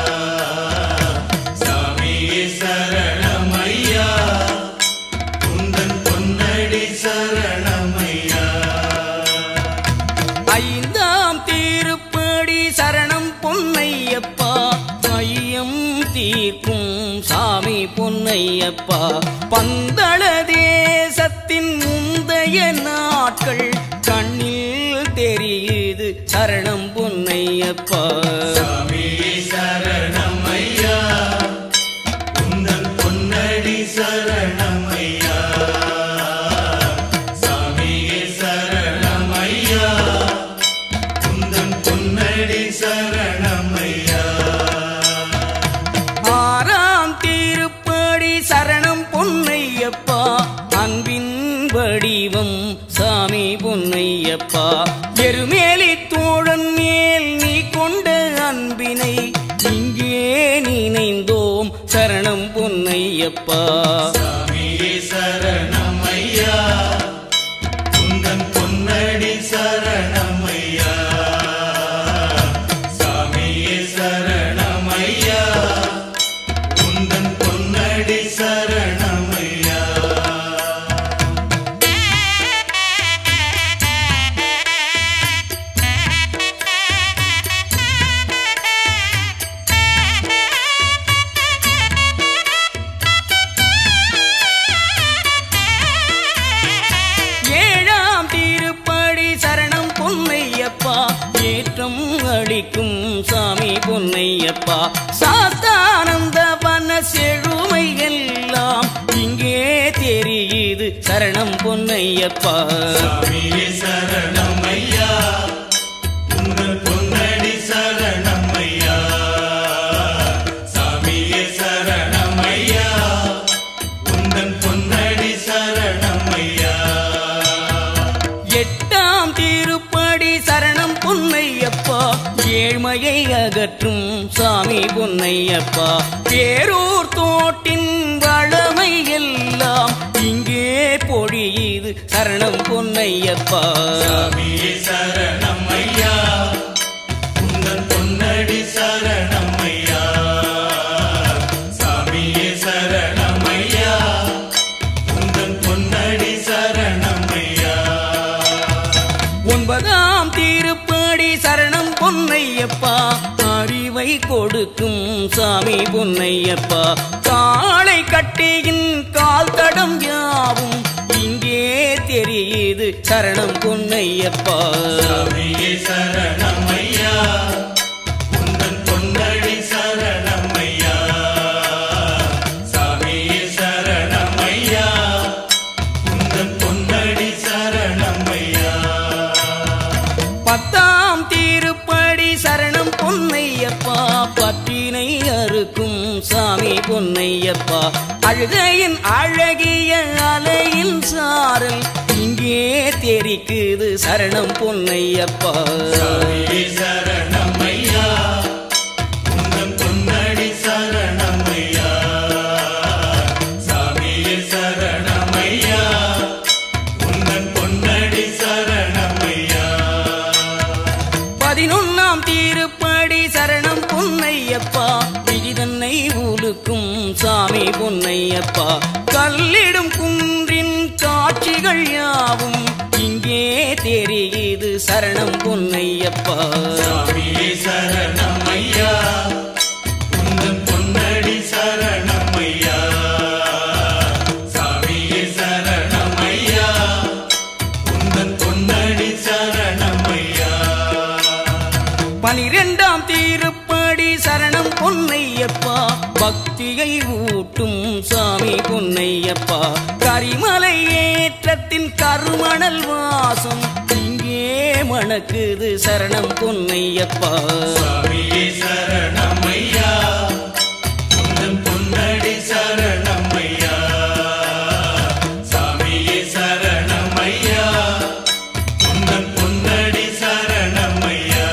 சாமியே சரணம் ஐயா குந்தன் பொன்னடி சரணம் ஐயா ஐந்தாம் தீருப்படி சரணம் பொன்னையப்பா ஐயம் தீர்க்கும் சாமி பொன்னையப்பா பந்தள தேசத்தின் முந்தைய நாட்கள் கண்ணில் தெரியுது சரணம் பொன்னையப்பா சாமியே சரணம் ஐயா குந்தன் பொன்னடி சரணம் ஐயா சாமியே சரணம் ஐயா குந்தன் பொன்னடி சரணம் ஐயா ஆறாம் தீருப்படி சரணம் பொன்னையப்பா அன்பின் வடிவம் சாமி பொன்னையப்பா எருமேலி தோழன் மேல் நீ கொண்ட அன்பினை இங்கே நினைந்தோம் சரணம் பொன்னையப்பா சாமியே சரணம் ஐயா குந்தன் பொன்னடி சரணம் ஐயா சாமியே சரணம் ஐயா குந்தன் பொன்னடி சரணம் ஐயா ஏழாம் திருப்படி சரணம் பொன்னையப்பா ஏற்றம் அளிக்கும் சாமி பொன்னையப்பா சாஸ்தானந்த வன செழுமை எல்லாம் இங்கே தெரியுது சரணம் பொன்னையப்பா சாமியே சரணம் ஐயா உங்கள் பொன்னடி சரணம் ஐயா சாமியே சரணம் ஐயா உந்தன் பொன்னடி சரணம் ஐயா எட்டாம் திருப்படி சரணம் பொன்னையப்பா ஏழ்மையை அகற்றும் சாமி பொன்னையப்பா பேரூர் தோட்டின் வளமை எல்லாம் இங்கே பொழியுது சரணம் பொன்னையப்பா சாமியே சரணம் ஐயா உந்தன் பொன்னடி சரணம் ஐயா சாமியே சரணம் ஐயா உந்தன் பொன்னடி சரணம் ஐயா ஒன்பதாம் திருப்படி சரணம் பொன்னையப்பா அறிவை கொடுக்கும் சாமி பொன்னையப்பா காளை கட்டியின் கால் தடம் யாவும் இங்கே தெரியுது சரணம் பொன்னையப்பா சாமியே சரணம் ஐயா உந்தன் பொன்னடி சரணம் ஐயா சாமியே சரணம் ஐயா உந்தன் பொன்னடி சரணம் ஐயா பத்தாம் திருப்படி சரணம் பொன்னையப்பா பத்தினை அறுக்கும் சாமி பொன்னையப்பா அழுகையின் அழகிய அலையின் சாரல் இங்கே தெரிக்குது சரணம் பொன்னையப்பா சாமியே சரணம் ஐயா பொன்னையப்பா விதிதன்னை ஊலுக்கும் சாமி பொன்னையப்பா கல்லிடும் குன்றின் காட்சிகள் யாவும் இங்கே தெரியுது சரணம் பொன்னையப்பா சாமியே சரணம் ஐயா உந்தன் பொன்னடி சரணம் ஐயா சாமியே சரணம் ஐயா உந்தன் பொன்னடி சரணம் ஐயா பனிரெண்டாம் தீருப்படி சரணம் பொன்னையப்பா பக்தியை ஊட்டும் சாமி பொன்னையப்பா கரிமலை ஏற்றத்தின் கருமணல் வாசம் இங்கே மணக்குது சரணம் பொன்னையப்பா சாமியே சரணம் ஐயா உந்தன் பொன்னடி சரணம் ஐயா சாமியே சரணம் ஐயா உந்தன் பொன்னடி சரணம் ஐயா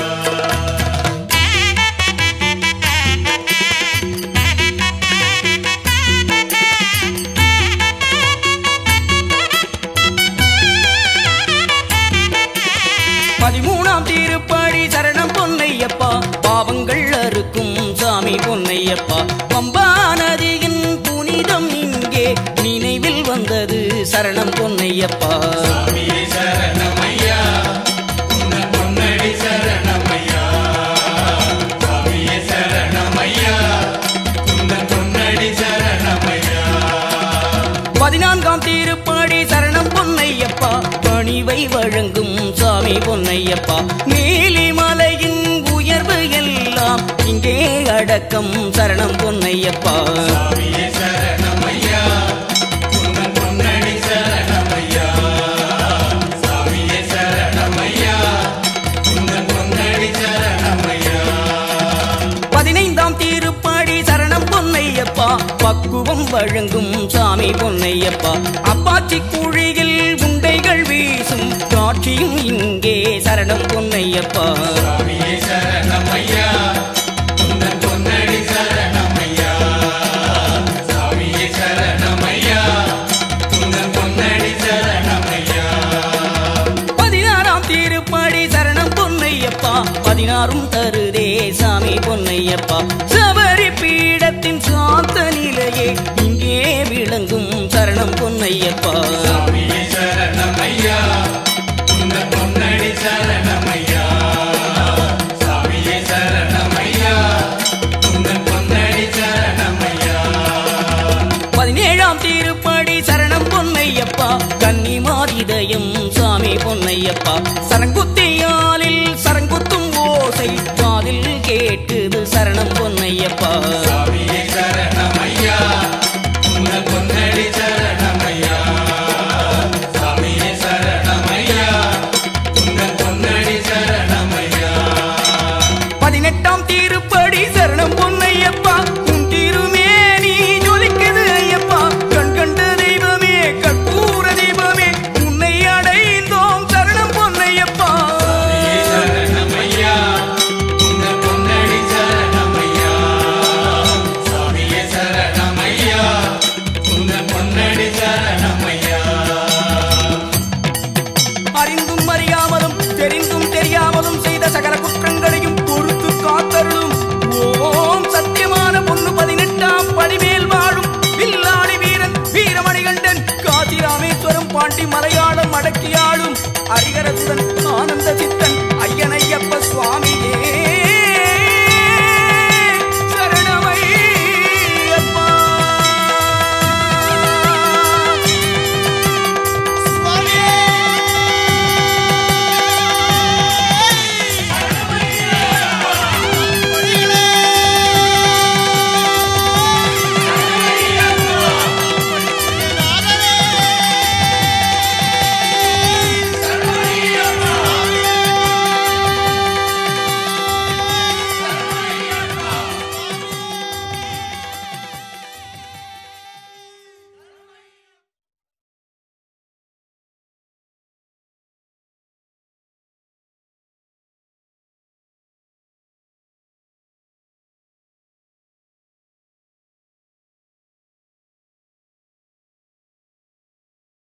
பதிமூணாம் தீருப்படி சரணம் பொன்னையப்பா பாவங்கள் அறுக்கும் சாமி பொன்னையப்பா பம்பா நதியின் புனிதம் இங்கே நினைவில் வந்தது சரணம் பொன்னையப்பா சாமியே சரணம் ஐயா உந்தன் பொன்னடி சரணம் ஐயா சாமியே சரணம் ஐயா உந்தன் பொன்னடி சரணம் ஐயா பதினான்காம் தீருப்படி சரணம் பொன்னையப்பா பணிவை வழங்கும் சாமி பொன்னையப்பா நீலிமலையின் உயர்வு எல்லாம் இங்கே அடக்கம் சரணம் பொன்னையப்பா சாமியே சரணம் ஐயா உந்தன் பொன்னடி சரணம் ஐயா சாமியே சரணம் ஐயா உந்தன் பொன்னடி சரணம் ஐயா பதினைந்தாம் தீருப்பாடி சரணம் பொன்னையப்பா பக்குவம் வழங்கும் சாமி பொன்னையப்பா அப்பாச்சி குழியில் உண்டைகள் வீசும் காட்சியும் இங்கே சரணம் பொன்னையப்பா சாமியே சரணம் ஐயா உந்தன் பொன்னடி சரணம் ஐயா சாமியே சரணம் ஐயா உந்தன் பொன்னடி சரணம் ஐயா பதினாறாம் தீருப்பாடி சரணம் பொன்னையப்பா பதினாறும் தருதே சாமி பொன்னையப்பா சபரி பீடத்தின் சாந்த நிலையே இங்கே விளங்கும் சரணம் பொன்னையப்பா சாமியே சரணம் ஐயா உந்தன் பொன்னடி சரணம் ஐயா சாமியே சரணம் ஐயா உந்தன் பொன்னடி சரணம் ஐயா பதினேழாம் தீருப்பாடி சரணம் பொன்னையப்பா கன்னிமாதிதயம் சாமி பொன்னையப்பா சரங்குத்தியாலில் சரங்குத்தும் ஓசை காதில் கேட்டுது சரணம் பொன்னையப்பா சாமியே சரணம் ஐயா உந்தன் பொன்னடி சரணம் ஐயா சாமியே சரணம் ஐயா உந்தன் பொன்னடி சரணம் ஐயா பதினெட்டாம் தீருப்படி சரணம் பொன்னையப்பா உன் திருமேனி ஜொலிக்குது ஐயப்பா கண் கண்ட தெய்வமே கற்பூர தெய்வமே உன்னை அடைந்தோம் சரணம் பொன்னையப்பா சாமியே சரணம் ஐயா உந்தன் பொன்னடி சரணம் ஐயா சாமியே சரணம் ஐயா உந்தன் பொன்னடி சரணம் ஐயா அறிந்தும் அறியாமலும் தெரிந்தும் தெரியாமலும் செய்த சகல குற்றங்களையும் பொறுத்து காத்தருளும் ஓம் சத்தியமான பொண்ணு பதினெட்டாம் படிமேல் வாழும் வில்லாளி வீரன் வீரமணிகண்டன் காசி ராமேஸ்வரம் பாண்டி மலையாளம் அடக்கியாளும் ஹரிகரசுடன் ஆனந்த சித்தன்